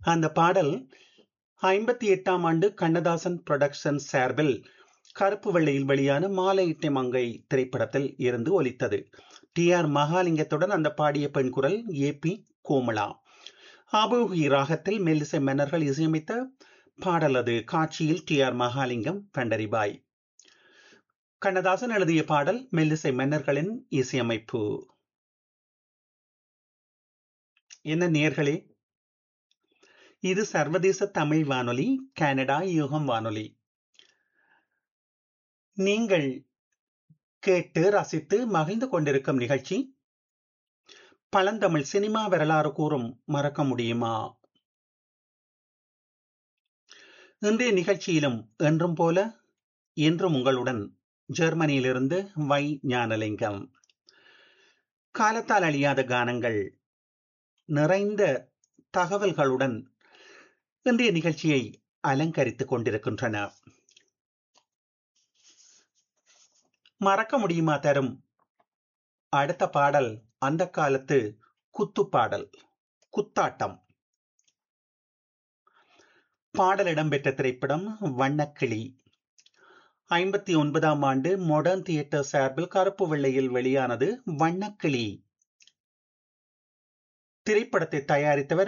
அந்த பாடல் ஐம்பத்தி எட்டாம் ஆண்டு கண்ணதாசன் புரொடக்ஷன் சார்பில் கருப்பு வெள்ளையில் வெளியான மாலையிட்டை மங்கை திரைப்படத்தில் இருந்து ஒலித்தது டி ஆர் மகாலிங்கத்துடன் அந்த பாடிய பெண் குரல் ஏ பி கோமலா அபூகி ராகத்தில் மெல்லிசை மன்னர்கள் இசையமைத்த பாடல் அது காட்சியில் டி ஆர் மகாலிங்கம் பண்டரிபாய் கண்ணதாசன் எழுதிய பாடல் மெல்லிசை மன்னர்களின் இசையமைப்பு என்ன நேர்களே இது சர்வதேச தமிழ் வானொலி கனடா யுகம் வானொலி நீங்கள் கேட்டு ரசித்து மகிழ்ந்து கொண்டிருக்கும் நிகழ்ச்சி பழந்தமிழ் சினிமா வரலாறு கூறும் மறக்க முடியுமா இன்றைய நிகழ்ச்சியிலும் என்றும் போல இன்றும் உங்களுடன் ஜெர்மனியிலிருந்து வை ஞானலிங்கம் காலத்தால் அழியாத கானங்கள் நிறைந்த தகவல்களுடன் இன்றைய நிகழ்ச்சியை அலங்கரித்துக் கொண்டிருக்கின்றன மறக்க முடியுமா தரும் அடுத்த பாடல் அந்த காலத்து குத்து பாடல் குத்தாட்டம் பாடல் இடம்பெற்ற திரைப்படம் வண்ணக்கிளி ஐம்பத்தி ஒன்பதாம் ஆண்டு மாடர்ன் தியேட்டர் சார்பில் கருப்பு வெள்ளையில் வெளியானது வண்ணக்கிளி திரைப்படத்தை தயாரித்தவர்